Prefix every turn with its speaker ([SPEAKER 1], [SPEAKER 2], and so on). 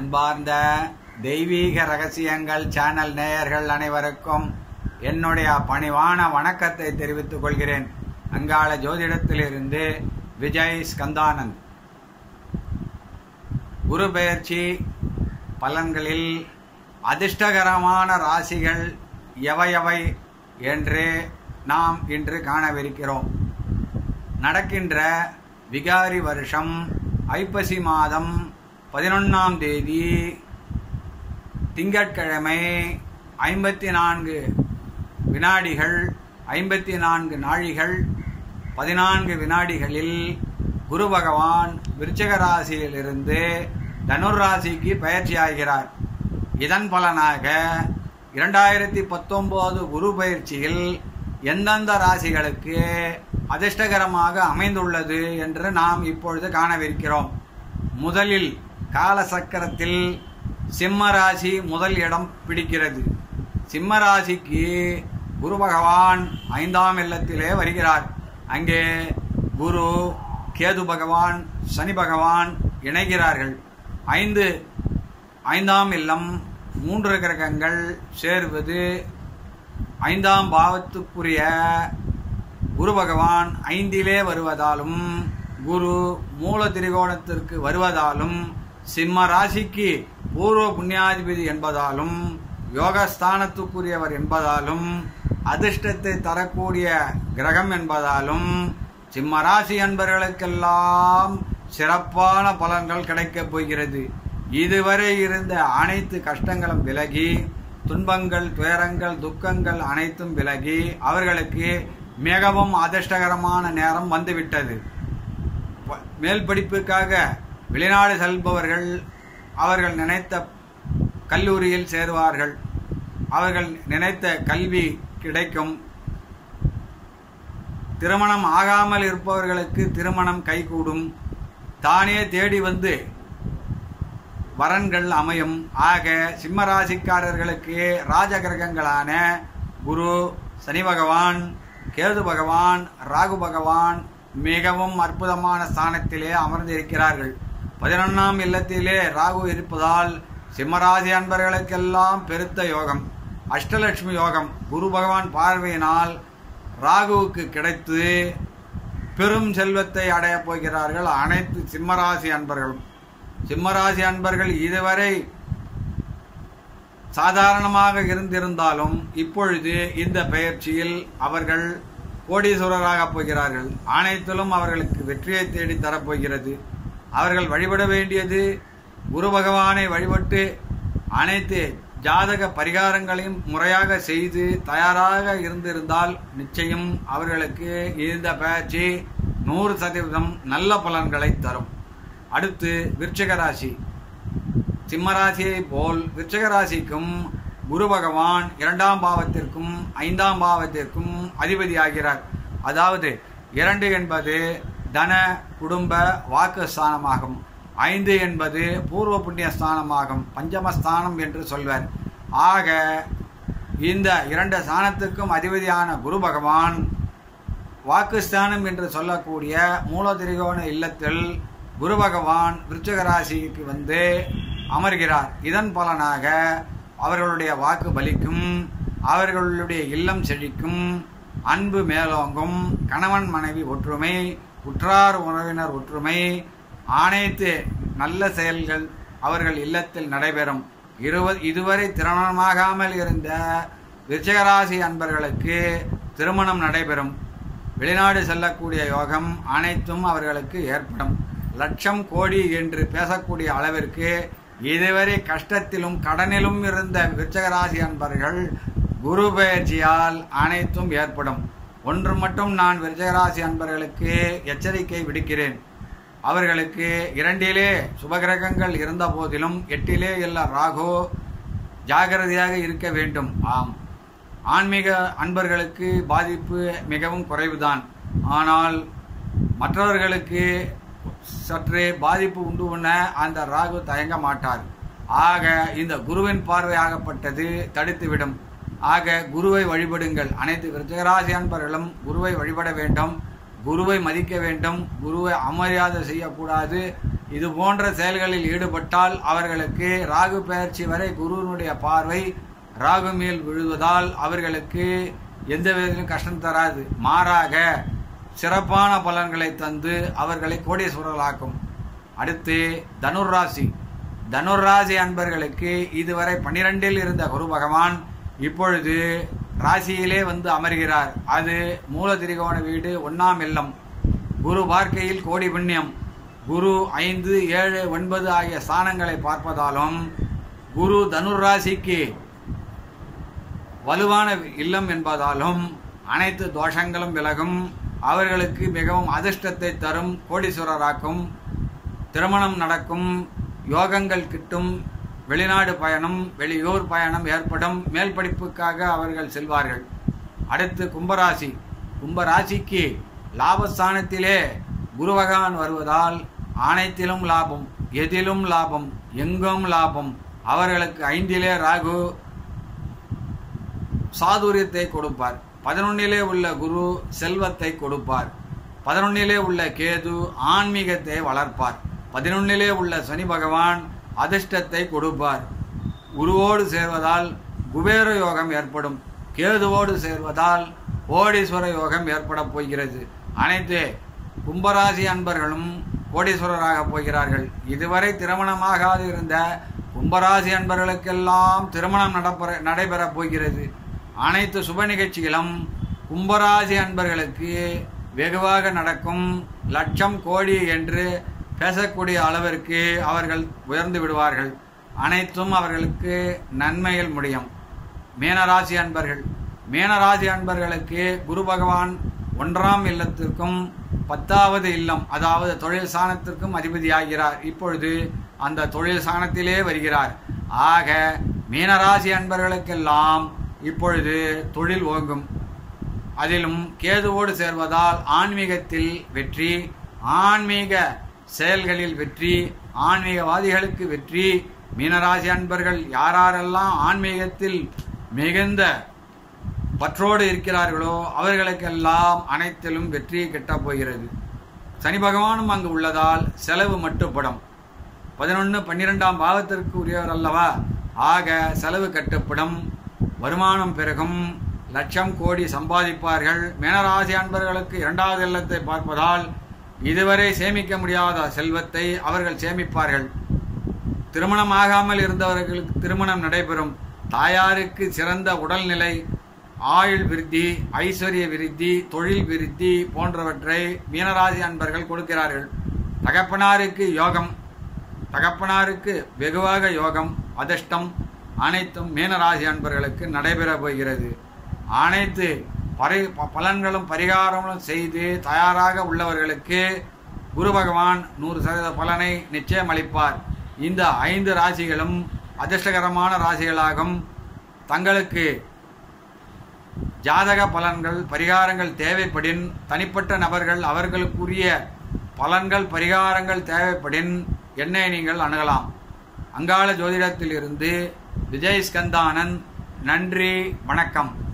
[SPEAKER 1] அன்பார்ந்த தெய்வீக ரகசியங்கள் சேனல் நேயர்கள் அனைவருக்கும் என்னுடைய பணிவான வணக்கத்தை தெரிவித்துக் கொள்கிறேன் அங்காள ஜோதிடத்திலிருந்து விஜய் ஸ்கந்தானந்த் குரு பெயர்ச்சி பலன்களில் அதிர்ஷ்டகரமான ராசிகள் எவையவை என்று நாம் இன்று காணவிருக்கிறோம் நடக்கின்ற விகாரி வருஷம் ஐப்பசி மாதம் பதினொன்றாம் தேதி திங்கட்கிழமை ஐம்பத்தி நான்கு வினாடிகள் ஐம்பத்தி நான்கு நாழிகள் பதினான்கு வினாடிகளில் குரு பகவான் விருச்சக ராசியிலிருந்து தனுர் ராசிக்கு பயிற்சியாகிறார் இதன் பலனாக இரண்டாயிரத்தி பத்தொன்பது குரு பயிற்சியில் எந்தெந்த ராசிகளுக்கு அதிர்ஷ்டகரமாக அமைந்துள்ளது என்று நாம் இப்பொழுது காணவிருக்கிறோம் முதலில் கால சக்கரத்தில் சிம்ம ராசி முதல் இடம் பிடிக்கிறது சிம்ம ராசிக்கு குரு பகவான் ஐந்தாம் இல்லத்திலே வருகிறார் அங்கே குரு கேது பகவான் சனி பகவான் இணைகிறார்கள் ஐந்து ஐந்தாம் இல்லம் மூன்று கிரகங்கள் சேர்வது ஐந்தாம் பாவத்துக்குரிய குரு பகவான் ஐந்திலே வருவதாலும் குரு மூல திரிகோணத்திற்கு வருவதாலும் சிம்ம ராசிக்கு பூர்வ புண்ணியாதிபதி என்பதாலும் யோகஸ்தானத்துக்குரியவர் என்பதாலும் அதிர்ஷ்டத்தை தரக்கூடிய கிரகம் என்பதாலும் சிம்ம ராசி அன்பர்களுக்கெல்லாம் சிறப்பான பலன்கள் கிடைக்கப் போகிறது இதுவரை இருந்த அனைத்து கஷ்டங்களும் விலகி துன்பங்கள் துயரங்கள் துக்கங்கள் அனைத்தும் விலகி அவர்களுக்கு மிகவும் அதிர்ஷ்டகரமான நேரம் வந்துவிட்டது ப- மேல் படிப்புக்காக வெளிநாடு செல்பவர்கள் அவர்கள் நினைத்த கல்லூரியில் சேருவார்கள் அவர்கள் நினைத்த கல்வி கிடைக்கும் திருமணம் ஆகாமல் இருப்பவர்களுக்கு திருமணம் கைகூடும் தானே தேடி வந்து வரன்கள் அமையும் ஆக சிம்ம ராசிக்காரர்களுக்கு ராஜகிரகங்களான குரு சனி பகவான் கேது பகவான் ராகு பகவான் மிகவும் அற்புதமான ஸ்தானத்திலே அமர்ந்திருக்கிறார்கள் பதினொன்றாம் இல்லத்திலே ராகு இருப்பதால் சிம்மராசி அன்பர்களுக்கெல்லாம் பெருத்த யோகம் அஷ்டலட்சுமி யோகம் குரு பகவான் பார்வையினால் ராகுவுக்கு கிடைத்து பெரும் செல்வத்தை அடையப் போகிறார்கள் அனைத்து சிம்மராசி அன்பர்களும் சிம்மராசி அன்பர்கள் இதுவரை சாதாரணமாக இருந்திருந்தாலும் இப்பொழுது இந்த பயிற்சியில் அவர்கள் கோடீஸ்வரராக போகிறார்கள் அனைத்திலும் அவர்களுக்கு வெற்றியை தேடி தரப்போகிறது அவர்கள் வழிபட வேண்டியது குரு பகவானை வழிபட்டு அனைத்து ஜாதக பரிகாரங்களையும் முறையாக செய்து தயாராக இருந்திருந்தால் நிச்சயம் அவர்களுக்கு இந்த பயிற்சி நூறு சதவீதம் நல்ல பலன்களை தரும் அடுத்து விருச்சிக ராசி சிம்மராசியை போல் விருச்சிக ராசிக்கும் குரு பகவான் இரண்டாம் பாவத்திற்கும் ஐந்தாம் பாவத்திற்கும் அதிபதியாகிறார் அதாவது இரண்டு என்பது தன குடும்ப வாக்கு ஸ்தானமாகும் ஐந்து என்பது பூர்வ புண்ணிய ஸ்தானமாகும் பஞ்சமஸ்தானம் என்று சொல்வர் ஆக இந்த இரண்டு ஸ்தானத்துக்கும் அதிபதியான குரு பகவான் வாக்குஸ்தானம் என்று சொல்லக்கூடிய மூலதிரிகோண இல்லத்தில் குரு பகவான் விருச்சிக ராசிக்கு வந்து அமர்கிறார் இதன் பலனாக அவர்களுடைய வாக்கு பலிக்கும் அவர்களுடைய இல்லம் செழிக்கும் அன்பு மேலோங்கும் கணவன் மனைவி ஒற்றுமை உற்றார் உறவினர் ஒற்றுமை அனைத்து நல்ல செயல்கள் அவர்கள் இல்லத்தில் நடைபெறும் இருவ இதுவரை திருமணமாகாமல் இருந்த விருச்சிகராசி அன்பர்களுக்கு திருமணம் நடைபெறும் வெளிநாடு செல்லக்கூடிய யோகம் அனைத்தும் அவர்களுக்கு ஏற்படும் லட்சம் கோடி என்று பேசக்கூடிய அளவிற்கு இதுவரை கஷ்டத்திலும் கடனிலும் இருந்த விருச்சகராசி அன்பர்கள் குரு பயிற்சியால் அனைத்தும் ஏற்படும் ஒன்று மட்டும் நான் விருச்சகராசி அன்பர்களுக்கு எச்சரிக்கை விடுக்கிறேன் அவர்களுக்கு இரண்டிலே சுபகிரகங்கள் இருந்த போதிலும் எட்டிலே எல்லா ராகு ஜாகிரதையாக இருக்க வேண்டும் ஆம் ஆன்மீக அன்பர்களுக்கு பாதிப்பு மிகவும் குறைவுதான் ஆனால் மற்றவர்களுக்கு சற்றே பாதிப்பு உண்டு பண்ண அந்த ராகு தயங்க மாட்டார் ஆக இந்த குருவின் பார்வையாகப்பட்டது தடுத்துவிடும் ஆக குருவை வழிபடுங்கள் அனைத்து விருச்சகராசி அன்பர்களும் குருவை வழிபட வேண்டும் குருவை மதிக்க வேண்டும் குருவை அமரியாதை செய்யக்கூடாது இது போன்ற செயல்களில் ஈடுபட்டால் அவர்களுக்கு ராகு பெயர்ச்சி வரை குருவினுடைய பார்வை ராகு மேல் விழுவதால் அவர்களுக்கு எந்த விதத்திலும் கஷ்டம் தராது மாறாக சிறப்பான பலன்களை தந்து அவர்களை கோடீஸ்வரர்களாக்கும் அடுத்து தனுர் ராசி தனுர் ராசி அன்பர்களுக்கு இதுவரை பன்னிரெண்டில் இருந்த குரு பகவான் இப்பொழுது ராசியிலே வந்து அமர்கிறார் அது மூல திரிகோண வீடு ஒன்னாம் இல்லம் குரு பார்க்கையில் கோடி புண்ணியம் குரு ஐந்து ஏழு ஒன்பது ஆகிய ஸ்தானங்களை பார்ப்பதாலும் குரு தனுர் ராசிக்கு வலுவான இல்லம் என்பதாலும் அனைத்து தோஷங்களும் விலகும் அவர்களுக்கு மிகவும் அதிர்ஷ்டத்தை தரும் கோடீஸ்வரராக்கும் திருமணம் நடக்கும் யோகங்கள் கிட்டும் வெளிநாடு பயணம் வெளியூர் பயணம் ஏற்படும் மேல் படிப்புக்காக அவர்கள் செல்வார்கள் அடுத்து கும்பராசி கும்பராசிக்கு லாபஸ்தானத்திலே குரு பகவான் வருவதால் அனைத்திலும் லாபம் எதிலும் லாபம் எங்கும் லாபம் அவர்களுக்கு ஐந்திலே ராகு சாதுரியத்தை கொடுப்பார் பதினொன்னிலே உள்ள குரு செல்வத்தை கொடுப்பார் பதினொன்னிலே உள்ள கேது ஆன்மீகத்தை வளர்ப்பார் பதினொன்னிலே உள்ள சனி பகவான் அதிர்ஷ்டத்தை கொடுப்பார் குருவோடு சேர்வதால் குபேர யோகம் ஏற்படும் கேதுவோடு சேர்வதால் கோடீஸ்வர யோகம் ஏற்பட போகிறது அனைத்து கும்பராசி அன்பர்களும் கோடீஸ்வரராக போகிறார்கள் இதுவரை திருமணமாகாது இருந்த கும்பராசி அன்பர்களுக்கெல்லாம் திருமணம் நடப்பெற நடைபெறப் போகிறது அனைத்து சுப நிகழ்ச்சிகளும் கும்பராசி அன்பர்களுக்கு வெகுவாக நடக்கும் லட்சம் கோடி என்று பேசக்கூடிய அளவிற்கு அவர்கள் உயர்ந்து விடுவார்கள் அனைத்தும் அவர்களுக்கு நன்மையில் முடியும் மீனராசி அன்பர்கள் மீனராசி அன்பர்களுக்கு குரு பகவான் ஒன்றாம் இல்லத்திற்கும் பத்தாவது இல்லம் அதாவது தொழில் சாணத்திற்கும் அதிபதியாகிறார் இப்பொழுது அந்த தொழில் சாணத்திலே வருகிறார் ஆக மீனராசி அன்பர்களுக்கெல்லாம் இப்பொழுது தொழில் ஓங்கும் அதிலும் கேதுவோடு சேர்வதால் ஆன்மீகத்தில் வெற்றி ஆன்மீக செயல்களில் வெற்றி ஆன்மீகவாதிகளுக்கு வெற்றி மீனராசி அன்பர்கள் யாரெல்லாம் ஆன்மீகத்தில் மிகுந்த பற்றோடு இருக்கிறார்களோ அவர்களுக்கெல்லாம் அனைத்திலும் வெற்றி கிட்டப் போகிறது சனி பகவானும் அங்கு உள்ளதால் செலவு மட்டுப்படும் பதினொன்று பன்னிரெண்டாம் பாவத்திற்கு உரியவர் அல்லவா ஆக செலவு கட்டுப்படும் வருமானம் பெருகும் லட்சம் கோடி சம்பாதிப்பார்கள் மீனராசி அன்பர்களுக்கு இரண்டாவது இல்லத்தை பார்ப்பதால் இதுவரை சேமிக்க முடியாத செல்வத்தை அவர்கள் சேமிப்பார்கள் திருமணம் ஆகாமல் இருந்தவர்களுக்கு திருமணம் நடைபெறும் தாயாருக்கு சிறந்த உடல்நிலை ஆயுள் விருத்தி ஐஸ்வர்ய விருத்தி தொழில் விருத்தி போன்றவற்றை மீனராசி அன்பர்கள் கொடுக்கிறார்கள் தகப்பனாருக்கு யோகம் தகப்பனாருக்கு வெகுவாக யோகம் அதிர்ஷ்டம் அனைத்தும் மீனராசி அன்பர்களுக்கு நடைபெற போகிறது அனைத்து பரி ப- பலன்களும் பரிகாரங்களும் செய்து தயாராக உள்ளவர்களுக்கு குரு பகவான் நூறு சதவீத பலனை நிச்சயம் அளிப்பார் இந்த ஐந்து ராசிகளும் அதிர்ஷ்டகரமான ராசிகளாகும் தங்களுக்கு ஜாதக பலன்கள் பரிகாரங்கள் தேவைப்படின் தனிப்பட்ட நபர்கள் அவர்களுக்குரிய பலன்கள் பரிகாரங்கள் தேவைப்படின் என்னை நீங்கள் அணுகலாம் அங்காள ஜோதிடத்திலிருந்து விஜய் ஸ்கந்தானன் நன்றி வணக்கம்